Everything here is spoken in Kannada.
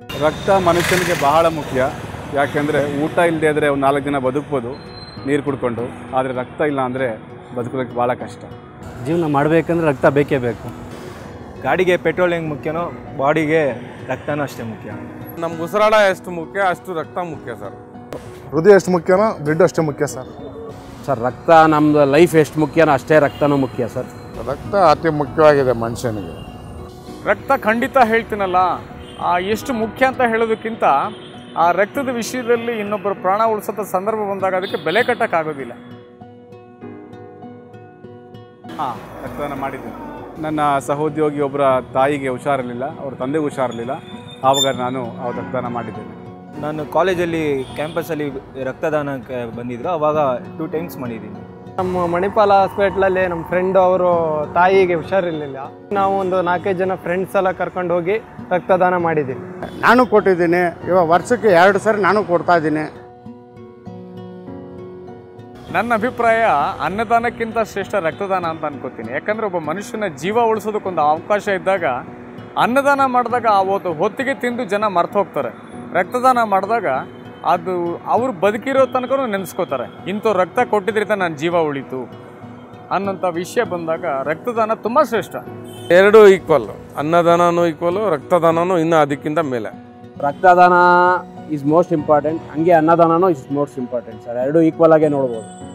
ರಕ್ತ ಮನುಷ್ಯನಿಗೆ ಬಹಳ ಮುಖ್ಯ ಯಾಕೆಂದರೆ ಊಟ ಇಲ್ಲದೆ ಇದ್ದರೆ ಒಂದು ನಾಲ್ಕು ದಿನ ಬದುಕ್ಬೋದು ನೀರು ಕುಡ್ಕೊಂಡು ಆದರೆ ರಕ್ತ ಇಲ್ಲ ಅಂದರೆ ಬದುಕೋದಕ್ಕೆ ಭಾಳ ಕಷ್ಟ ಜೀವನ ಮಾಡಬೇಕಂದ್ರೆ ರಕ್ತ ಬೇಕೇ ಬೇಕು ಗಾಡಿಗೆ ಪೆಟ್ರೋಲ್ ಹೆಂಗೆ ಮುಖ್ಯನೋ ಬಾಡಿಗೆ ರಕ್ತನೂ ಅಷ್ಟೇ ಮುಖ್ಯ ನಮ್ಗೆ ಉಸಿರಾಡ ಎಷ್ಟು ಮುಖ್ಯ ಅಷ್ಟು ರಕ್ತ ಮುಖ್ಯ ಸರ್ ಹೃದಯ ಎಷ್ಟು ಮುಖ್ಯನೋ ಬ್ಲಡ್ ಅಷ್ಟೇ ಮುಖ್ಯ ಸರ್ ಸರ್ ರಕ್ತ ನಮ್ಮದು ಲೈಫ್ ಎಷ್ಟು ಮುಖ್ಯನೋ ಅಷ್ಟೇ ರಕ್ತನೂ ಮುಖ್ಯ ಸರ್ ರಕ್ತ ಅತಿ ಮುಖ್ಯವಾಗಿದೆ ಮನುಷ್ಯನಿಗೆ ರಕ್ತ ಖಂಡಿತ ಹೇಳ್ತೀನಲ್ಲ ಆ ಎಷ್ಟು ಮುಖ್ಯ ಅಂತ ಹೇಳೋದಕ್ಕಿಂತ ಆ ರಕ್ತದ ವಿಷಯದಲ್ಲಿ ಇನ್ನೊಬ್ಬರು ಪ್ರಾಣ ಉಳಿಸೋ ಸಂದರ್ಭ ಬಂದಾಗ ಅದಕ್ಕೆ ಬೆಲೆ ಕಟ್ಟಕ್ಕಾಗೋದಿಲ್ಲ ಹಾಂ ರಕ್ತದಾನ ಮಾಡಿದ್ದೀನಿ ನನ್ನ ಸಹೋದ್ಯೋಗಿ ಒಬ್ಬರ ತಾಯಿಗೆ ಹುಷಾರಿರಲಿಲ್ಲ ಅವ್ರ ತಂದೆಗೆ ಹುಷಾರಿರಲಿಲ್ಲ ಆವಾಗ ನಾನು ಅವ್ರ ರಕ್ತದಾನ ಮಾಡಿದ್ದೇನೆ ನಾನು ಕಾಲೇಜಲ್ಲಿ ಕ್ಯಾಂಪಸಲ್ಲಿ ರಕ್ತದಾನಕ್ಕೆ ಬಂದಿದ್ರು ಅವಾಗ ಟೂ ಟೈಮ್ಸ್ ಮಾಡಿದ್ದೀನಿ ನಮ್ಮ ಮಣಿಪಾಲ ಹಾಸ್ಪಿಟ್ಲಲ್ಲಿ ನಮ್ಮ ಫ್ರೆಂಡ್ ಅವರು ತಾಯಿಗೆ ಹುಷಾರಿರಲಿಲ್ಲ ನಾವು ಒಂದು ನಾಲ್ಕೈದು ಜನ ಫ್ರೆಂಡ್ಸ್ ಎಲ್ಲ ಕರ್ಕೊಂಡು ಹೋಗಿ ರಕ್ತದಾನ ಮಾಡಿದ್ದೀವಿ ನಾನು ಕೊಟ್ಟಿದ್ದೀನಿ ಇವಾಗ ವರ್ಷಕ್ಕೆ ಎರಡು ಸರಿ ನಾನು ಕೊಡ್ತಾ ಇದ್ದೀನಿ ನನ್ನ ಅಭಿಪ್ರಾಯ ಅನ್ನದಾನಕ್ಕಿಂತ ಶ್ರೇಷ್ಠ ರಕ್ತದಾನ ಅಂತ ಅನ್ಕೋತೀನಿ ಯಾಕಂದ್ರೆ ಒಬ್ಬ ಮನುಷ್ಯನ ಜೀವ ಉಳಿಸೋದಕ್ಕೊಂದು ಅವಕಾಶ ಇದ್ದಾಗ ಅನ್ನದಾನ ಮಾಡಿದಾಗ ಆ ಒಂದು ಹೊತ್ತಿಗೆ ತಿಂದು ಜನ ಮರ್ತು ಹೋಗ್ತಾರೆ ರಕ್ತದಾನ ಮಾಡಿದಾಗ ಅದು ಅವ್ರು ಬದುಕಿರೋ ತನಕ ನೆನೆಸ್ಕೋತಾರೆ ಇಂಥವ್ರು ರಕ್ತ ಕೊಟ್ಟಿದ್ರಿಂದ ನನ್ನ ಜೀವ ಉಳಿತು ಅನ್ನೋಂಥ ವಿಷಯ ಬಂದಾಗ ರಕ್ತದಾನ ತುಂಬ ಶ್ರೇಷ್ಠ ಎರಡು ಈಕ್ವಲ್ ಅನ್ನದಾನನೂ ಈಕ್ವಲು ರಕ್ತದಾನನೂ ಇನ್ನೂ ಅದಕ್ಕಿಂತ ಮೇಲೆ ರಕ್ತದಾನ ಈಸ್ ಮೋಸ್ಟ್ ಇಂಪಾರ್ಟೆಂಟ್ ಹಂಗೆ ಅನ್ನದಾನನೂ ಇಸ್ ಮೋಸ್ಟ್ ಇಂಪಾರ್ಟೆಂಟ್ ಸರ್ ಎರಡೂ ಈಕ್ವಲ್ ಆಗೇ ನೋಡ್ಬೋದು